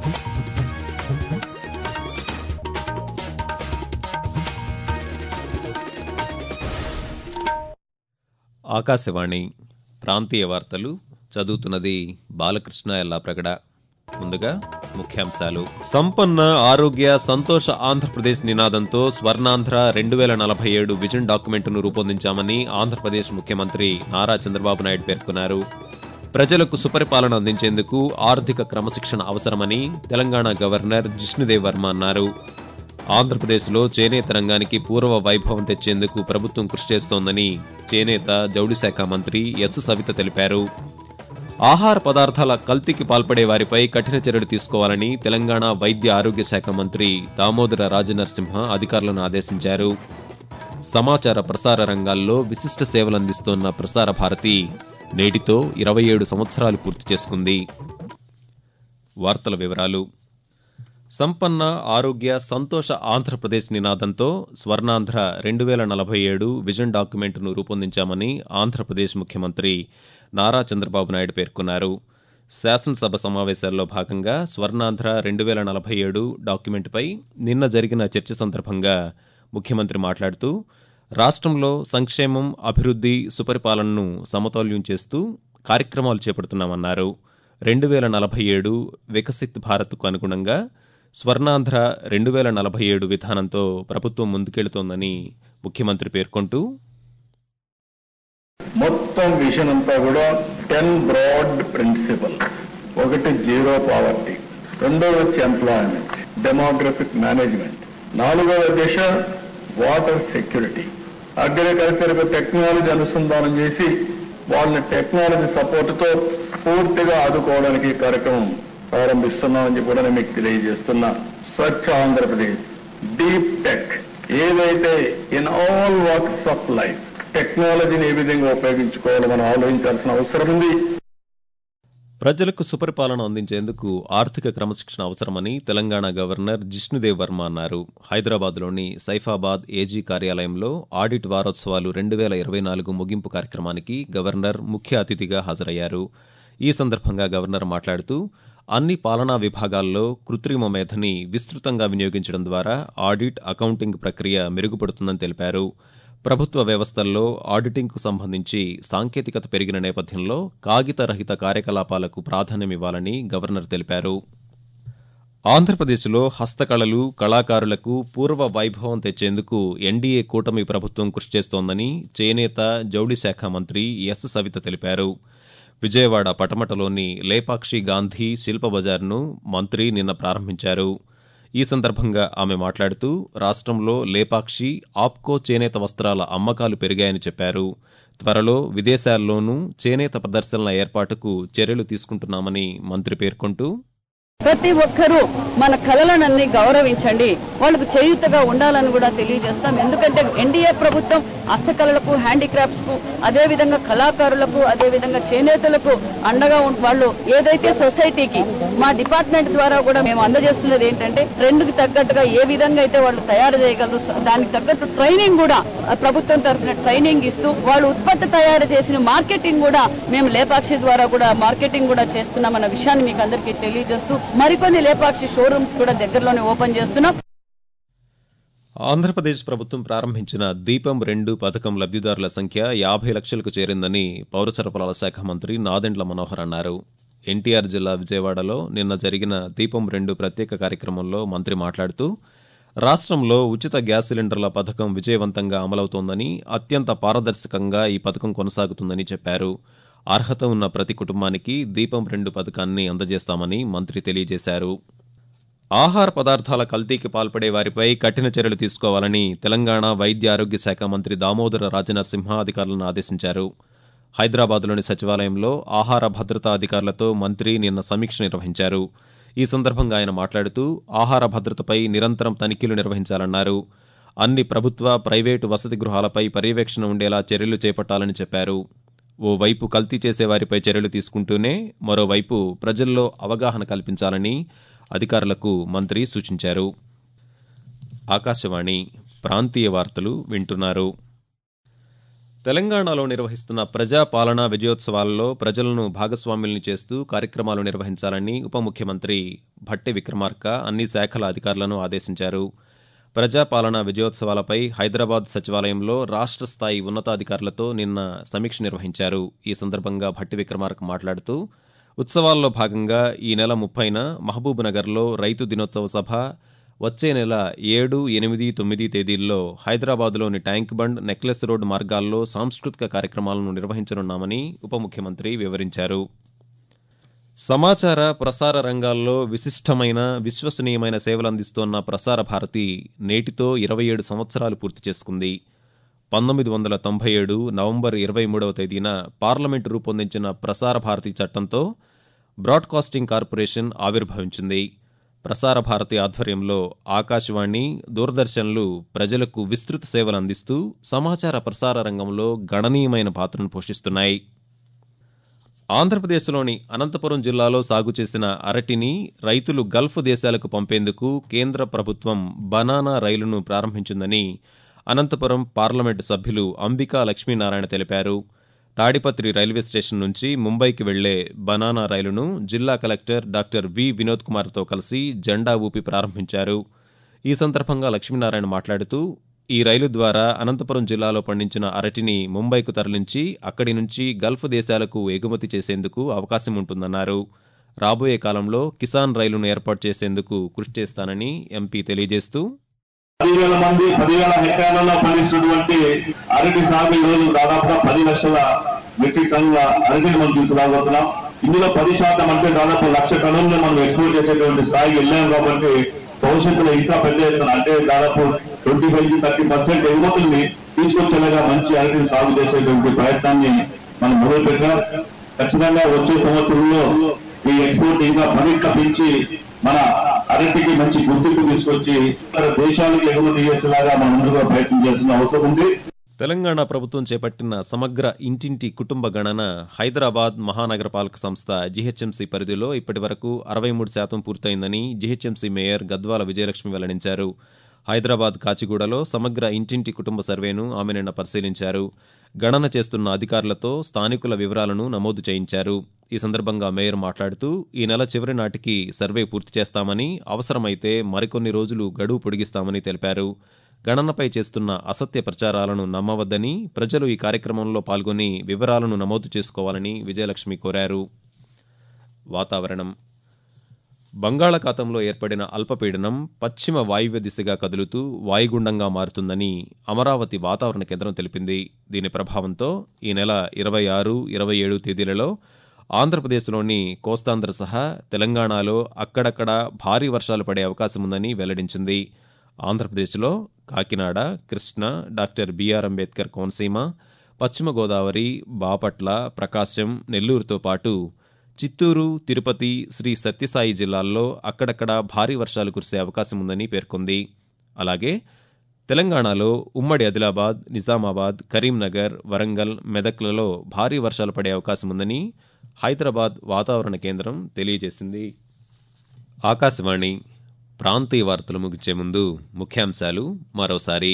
ఆకాశవాణి ప్రాంతీయ వార్తలు చదువుతున్నది బాలకృష్ణ ఎల్లాప్రగడ ముందుగా ముఖ్యాంశాలు సంపన్న ఆరోగ్య సంతోష ఆంధ్రప్రదేశ్ నినాదంతో స్వర్ణాంధ్ర రెండు వేల నలభై ఏడు విజన్ డాక్యుమెంట్ను రూపొందించామని ఆంధ్రప్రదేశ్ ముఖ్యమంత్రి నారా చంద్రబాబు నాయుడు పేర్కొన్నారు ప్రజలకు సుపరిపాలన అందించేందుకు ఆర్థిక క్రమశిక్షణ అవసరమని తెలంగాణ గవర్నర్ జిష్ణుదేవ్ వర్మ అన్నారు ఆంధ్రప్రదేశ్లో చేనేత రంగానికి పూర్వ వైభవం తెచ్చేందుకు ప్రభుత్వం కృషి చేస్తోందని చేనేత జౌళి శాఖ మంత్రి ఎస్ సవిత తెలిపారు ఆహార పదార్థాల కల్తీకి పాల్పడే వారిపై కఠిన చర్యలు తీసుకోవాలని తెలంగాణ వైద్య ఆరోగ్య శాఖ మంత్రి దామోదర రాజనరసింహ అధికారులను ఆదేశించారు సమాచార ప్రసార రంగాల్లో విశిష్ట సేవలు అందిస్తోన్న ప్రసార భారతి నేటితో ఇరవై ఏడు సంవత్సరాలు పూర్తి చేసుకుంది వార్తల వివరాలు సంపన్న ఆరోగ్య సంతోష ఆంధ్రప్రదేశ్ నినాదంతో స్వర్ణాంధ్ర రెండు వేల నలభై ఏడు విజన్ డాక్యుమెంట్ను రూపొందించామని ఆంధ్రప్రదేశ్ ముఖ్యమంత్రి నారా చంద్రబాబు నాయుడు పేర్కొన్నారు శాసనసభ సమావేశాల్లో భాగంగా స్వర్ణాంధ్ర రెండు వేల నలభై ఏడు డాక్యుమెంట్పై నిన్న జరిగిన చర్చ సందర్భంగా ముఖ్యమంత్రి మాట్లాడుతూ రాష్ట్రంలో సంక్షేమం అభివృద్ధి సుపరిపాలనను సమతౌల్యం చేస్తూ కార్యక్రమాలు చేపడుతున్నామన్నారు రెండు వేల నలభై ఏడు వికసిత్ భారత్కు అనుగుణంగా స్వర్ణాంధ్ర రెండు వేల నలభై ఏడు విధానంతో ప్రభుత్వం ముందుకెళుతోందని ముఖ్యమంత్రి పేర్కొంటూ మొత్తం విజన్ అంతా కూడా టెన్ బ్రాడ్ ప్రిన్సిపల్ ఒకటి జీరో పావర్టీ రెండవ వచ్చి ఎంప్లాయ్మెంట్ డెమోగ్రఫిక్ మేనేజ్మెంట్ నాలుగవ దిశ వాటర్ సెక్యూరిటీ అగ్రికల్చర్ టెక్నాలజీ అనుసంధానం చేసి వాళ్ళని టెక్నాలజీ సపోర్ట్ తో పూర్తిగా ఆదుకోవడానికి ఈ కార్యక్రమం ప్రారంభిస్తున్నామని చెప్పి కూడా నేను మీకు తెలియజేస్తున్నా స్వచ్ఛ ఆంధ్రప్రదేశ్ డీప్ టెక్ ఏదైతే in all walks of life టెక్నాలజీని ఏ విధంగా ఉపయోగించుకోవాలో మనం ఆలోచించాల్సిన అవసరం ఉంది ప్రజలకు సుపరిపాలన అందించేందుకు ఆర్థిక క్రమశిక్షణ అవసరమని తెలంగాణ గవర్నర్ జిష్ణుదేవ్ వర్మ అన్నారు హైదరాబాద్లోని సైఫాబాద్ ఏజీ కార్యాలయంలో ఆడిట్ వారోత్సవాలు రెండు వేల ఇరవై నాలుగు ముగింపు కార్యక్రమానికి గవర్నర్ ముఖ్య అతిథిగా హాజరయ్యారు ఈ సందర్భంగా గవర్నర్ మాట్లాడుతూ అన్ని పాలనా విభాగాల్లో కృత్రిమ మేధని విస్తృతంగా వినియోగించడం ద్వారా ఆడిట్ అకౌంటింగ్ ప్రక్రియ మెరుగుపడుతుందని తెలిపారు ప్రభుత్వ వ్యవస్థల్లో ఆడిటింగ్కు సంబంధించి సాంకేతికత పెరిగిన నేపథ్యంలో కాగితరహిత కార్యకలాపాలకు ప్రాధాన్యమివ్వాలని గవర్నర్ తెలిపారు ఆంధ్రప్రదేశ్లో హస్తకళలు కళాకారులకు పూర్వ వైభవం తెచ్చేందుకు ఎన్డీఏ కూటమి ప్రభుత్వం కృషి చేస్తోందని చేనేత జౌళి శాఖ మంత్రి ఎస్ సవిత తెలిపారు విజయవాడ పటమటలోని లేపాక్షి గాంధీ శిల్ప బజార్ను మంత్రి నిన్న ప్రారంభించారు ఈ సందర్భంగా ఆమె మాట్లాడుతూ రాష్ట్రంలో లేపాక్షి ఆప్కో చేనేత వస్త్రాల అమ్మకాలు పెరిగాయని చెప్పారు త్వరలో విదేశాల్లోనూ చేనేత ప్రదర్శనల ఏర్పాటుకు చర్యలు తీసుకుంటున్నామని మంత్రి పేర్కొంటూ ప్రతి ఒక్కరూ మన కళలనన్ని గౌరవించండి వాళ్ళకు చేయూతగా ఉండాలని కూడా తెలియజేస్తాం ఎందుకంటే ఎన్డీఏ ప్రభుత్వం హస్తకళలకు హ్యాండిక్రాఫ్ట్స్ కు అదే విధంగా కళాకారులకు అదే విధంగా చేనేతలకు అండగా ఉండి వాళ్ళు ఏదైతే సొసైటీకి మా డిపార్ట్మెంట్ ద్వారా కూడా మేము అందజేస్తున్నది ఏంటంటే ట్రెండ్ కి తగ్గట్టుగా ఏ విధంగా అయితే వాళ్ళు తయారు చేయగలరు దానికి తగ్గట్టు ట్రైనింగ్ కూడా ఆ ప్రభుత్వం తరఫున ట్రైనింగ్ ఇస్తూ వాళ్ళు ఉత్పత్తి తయారు చేసిన మార్కెటింగ్ కూడా మేము లేపాక్షి ద్వారా కూడా మార్కెటింగ్ కూడా చేస్తున్నామన్న విషయాన్ని మీకు అందరికీ తెలియజేస్తూ మరికొన్ని లేపాక్షి షోరూమ్స్ కూడా దగ్గరలోనే ఓపెన్ చేస్తున్నాం ఆంధ్రప్రదేశ్ ప్రభుత్వం ప్రారంభించిన దీపం రెండు పథకం లబ్దిదారుల సంఖ్య యాభై లక్షలకు చేరిందని పౌర సరఫరాల శాఖ మంత్రి నాదెండ్ల మనోహర్ అన్నారు ఎన్టీఆర్ జిల్లా విజయవాడలో నిన్న జరిగిన దీపం రెండు ప్రత్యేక కార్యక్రమంలో మంత్రి మాట్లాడుతూ రాష్ట్రంలో ఉచిత గ్యాస్ సిలిండర్ల పథకం విజయవంతంగా అమలవుతోందని అత్యంత పారదర్శకంగా ఈ పథకం కొనసాగుతుందని చెప్పారు అర్హత ఉన్న ప్రతి కుటుంబానికి దీపం రెండు పథకాన్ని అందజేస్తామని మంత్రి తెలియజేశారు ఆహార పదార్థాల కల్తీకి పాల్పడే వారిపై కఠిన చర్యలు తీసుకోవాలని తెలంగాణ వైద్య ఆరోగ్య శాఖ మంత్రి దామోదర రాజనరసింహ అధికారులను ఆదేశించారు హైదరాబాద్లోని సచివాలయంలో ఆహార భద్రతా అధికారులతో మంత్రి నిన్న సమీక్ష నిర్వహించారు ఈ సందర్భంగా ఆయన మాట్లాడుతూ ఆహార భద్రతపై నిరంతరం తనిఖీలు నిర్వహించాలన్నారు అన్ని ప్రభుత్వ ప్రైవేటు వసతి గృహాలపై పర్యవేక్షణ ఉండేలా చర్యలు చేపట్టాలని చెప్పారు ఓవైపు కల్తీ చేసే వారిపై చర్యలు తీసుకుంటూనే మరోవైపు ప్రజల్లో అవగాహన కల్పించాలని అధికారులకు మంత్రి సూచించారు ఆకాశవాణి ప్రాంతీయ వార్తలు వింటున్నారు తెలంగాణలో నిర్వహిస్తున్న ప్రజా పాలనా విజయోత్సవాల్లో ప్రజలను భాగస్వాముల్ని చేస్తూ కార్యక్రమాలు నిర్వహించాలని ఉప ముఖ్యమంత్రి భట్టి విక్రమార్క అన్ని శాఖల అధికారులను ఆదేశించారు ప్రజాపాలన విజయోత్సవాలపై హైదరాబాద్ సచివాలయంలో రాష్ట్ర స్థాయి ఉన్నతాధికారులతో నిన్న సమీక్ష నిర్వహించారు ఈ సందర్భంగా భట్టి విక్రమార్క మాట్లాడుతూ ఉత్సవాల్లో భాగంగా ఈ నెల ముప్పైన మహబూబ్నగర్లో రైతు దినోత్సవ సభ వచ్చే నెల ఏడు ఎనిమిది తొమ్మిది తేదీల్లో హైదరాబాద్లోని ట్యాంక్ బండ్ నెక్లెస్ రోడ్ మార్గాల్లో సాంస్కృతిక కార్యక్రమాలను నిర్వహించనున్నామని ఉప ముఖ్యమంత్రి వివరించారు సమాచార ప్రసార రంగాల్లో విశిష్టమైన విశ్వసనీయమైన సేవలు అందిస్తోన్న ప్రసార భారతి నేటితో ఇరవై ఏడు సంవత్సరాలు పూర్తి చేసుకుంది పంతొమ్మిది వందల తొంభై ఏడు నవంబర్ ఇరవై మూడవ తేదీన పార్లమెంటు రూపొందించిన ప్రసార భారతి చట్టంతో బ్రాడ్కాస్టింగ్ కార్పొరేషన్ ఆవిర్భవించింది ప్రసార భారతి ఆధ్వర్యంలో ఆకాశవాణి దూరదర్శన్లు ప్రజలకు విస్తృత సేవలు అందిస్తూ సమాచార ప్రసార రంగంలో గణనీయమైన పాత్రను పోషిస్తున్నాయి ఆంధ్రప్రదేశ్లోని అనంతపురం జిల్లాలో సాగు చేసిన అరటిని రైతులు గల్ఫ్ దేశాలకు పంపేందుకు కేంద్ర ప్రభుత్వం బనానా రైలును ప్రారంభించిందని అనంతపురం పార్లమెంటు సభ్యులు అంబికా లక్ష్మీనారాయణ తెలిపారు తాడిపత్రి రైల్వే స్టేషన్ నుంచి ముంబైకి వెళ్లే బనానా రైలును జిల్లా కలెక్టర్ డాక్టర్ వి వినోద్ కుమార్తో కలిసి జెండా ఊపి ప్రారంభించారు ఈ సందర్భంగా లక్ష్మీనారాయణ మాట్లాడుతూ ఈ రైలు ద్వారా అనంతపురం జిల్లాలో పండించిన అరటిని ముంబైకు తరలించి అక్కడి నుంచి గల్ఫ్ దేశాలకు ఎగుమతి చేసేందుకు అవకాశం ఉంటుందన్నారు రాబోయే కాలంలో కిసాన్ రైలును ఏర్పాటు చేసేందుకు కృషి చేస్తానని ఎంపీ తెలియజేస్తూ పదివేల మంది పదివేల హెక్టార్లలో పండిస్తున్నటువంటి అరటి సాగు ఈ రోజు దాదాపుగా పది లక్షల మెట్రిక్ టన్నుల అరటిని మనం తీసుకురాబోతున్నాం ఇందులో పది శాతం అంటే దాదాపు లక్ష టన్నులను మనం ఎక్స్పోర్ట్ చేసేటువంటి స్థాయికి వెళ్ళాం కాబట్టి భవిష్యత్తులో ఇంకా పెద్ద ఎత్తున అంటే దాదాపు ట్వంటీ ఫైవ్ కి థర్టీ పర్సెంట్ ఎగుమతుల్ని తీసుకొచ్చేలాగా మంచి అరటిని సాగు చేసేటువంటి ప్రయత్నాన్ని మనం మొదలు పెట్టాం ఖచ్చితంగా వచ్చే సంవత్సరంలో ఈ ఎక్స్పోర్ట్ ఇంకా మరింత పెంచి మన అరటికి మంచి గుర్తింపు తీసుకొచ్చి ఇతర దేశాలకు ఎగుమతి చేసేలాగా మనం ముందుగా ప్రయత్నం చేస్తున్న అవసరం ఉంది తెలంగాణ ప్రభుత్వం చేపట్టిన సమగ్ర ఇంటింటి కుటుంబ గణన హైదరాబాద్ మహానగరపాలక సంస్థ జీహెచ్ఎంసీ పరిధిలో ఇప్పటి వరకు అరవై మూడు శాతం పూర్తయిందని జీహెచ్ఎంసీ మేయర్ గద్వాల విజయలక్ష్మి వెల్లడించారు హైదరాబాద్ కాచిగూడలో సమగ్ర ఇంటింటి కుటుంబ సర్వేను ఆమె నిన్న పరిశీలించారు గణన చేస్తున్న అధికారులతో స్థానికుల వివరాలను నమోదు చేయించారు ఈ సందర్భంగా మేయర్ మాట్లాడుతూ ఈ నెల చివరి నాటికి సర్వే పూర్తి చేస్తామని అవసరమైతే మరికొన్ని రోజులు గడువు పొడిగిస్తామని తెలిపారు గణనపై చేస్తున్న అసత్య ప్రచారాలను నమ్మవద్దని ప్రజలు ఈ కార్యక్రమంలో పాల్గొని వివరాలను నమోదు చేసుకోవాలని విజయలక్ష్మి కోరారు వాతావరణం బంగాళాఖాతంలో ఏర్పడిన అల్పపీడనం పశ్చిమ వాయువ్య దిశగా కదులుతూ వాయుగుండంగా మారుతుందని అమరావతి వాతావరణ కేంద్రం తెలిపింది దీని ప్రభావంతో ఈ నెల ఇరవై ఆరు ఇరవై ఏడు తేదీలలో ఆంధ్రప్రదేశ్లోని కోస్తాంధ్ర సహా తెలంగాణలో అక్కడక్కడ భారీ వర్షాలు పడే అవకాశం ఉందని వెల్లడించింది ఆంధ్రప్రదేశ్లో కాకినాడ కృష్ణా డాక్టర్ బిఆర్ అంబేద్కర్ కోనసీమ పశ్చిమ గోదావరి బాపట్ల ప్రకాశం నెల్లూరుతో పాటు చిత్తూరు తిరుపతి శ్రీ సత్యసాయి జిల్లాల్లో అక్కడక్కడ భారీ వర్షాలు కురిసే అవకాశం ఉందని పేర్కొంది అలాగే తెలంగాణలో ఉమ్మడి ఆదిలాబాద్ నిజామాబాద్ కరీంనగర్ వరంగల్ మెదక్లలో భారీ వర్షాలు పడే అవకాశం ఉందని హైదరాబాద్ వాతావరణ కేంద్రం తెలియజేసింది ఆకాశవాణి ప్రాంతీయ వార్తలు ముగించే ముందు ముఖ్యాంశాలు మరోసారి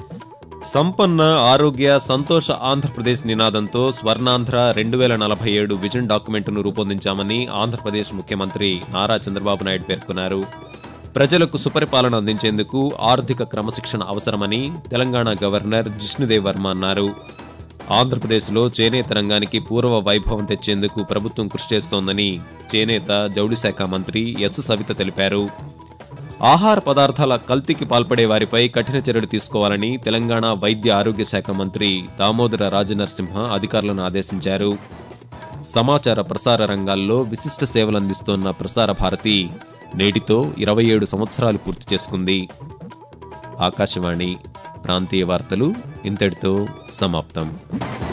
సంపన్న ఆరోగ్య సంతోష ఆంధ్రప్రదేశ్ నినాదంతో స్వర్ణాంధ్ర రెండు వేల నలభై ఏడు విజన్ డాక్యుమెంట్ను రూపొందించామని ఆంధ్రప్రదేశ్ ముఖ్యమంత్రి నారా చంద్రబాబు నాయుడు పేర్కొన్నారు ప్రజలకు సుపరిపాలన అందించేందుకు ఆర్థిక క్రమశిక్షణ అవసరమని తెలంగాణ గవర్నర్ జిష్ణుదేవ్ వర్మ అన్నారు ఆంధ్రప్రదేశ్లో చేనేత రంగానికి పూర్వ వైభవం తెచ్చేందుకు ప్రభుత్వం కృషి చేస్తోందని చేనేత జౌళి శాఖ మంత్రి ఎస్ సవిత తెలిపారు ఆహార పదార్థాల కల్తీకి పాల్పడే వారిపై కఠిన చర్యలు తీసుకోవాలని తెలంగాణ వైద్య ఆరోగ్య శాఖ మంత్రి దామోదర రాజనరసింహ అధికారులను ఆదేశించారు సమాచార ప్రసార రంగాల్లో విశిష్ట సేవలందిస్తోన్న ప్రసార భారతి నేటితో ఇరవై ఏడు సంవత్సరాలు పూర్తి చేసుకుంది ఆకాశవాణి ప్రాంతీయ వార్తలు ఇంతటితో సమాప్తం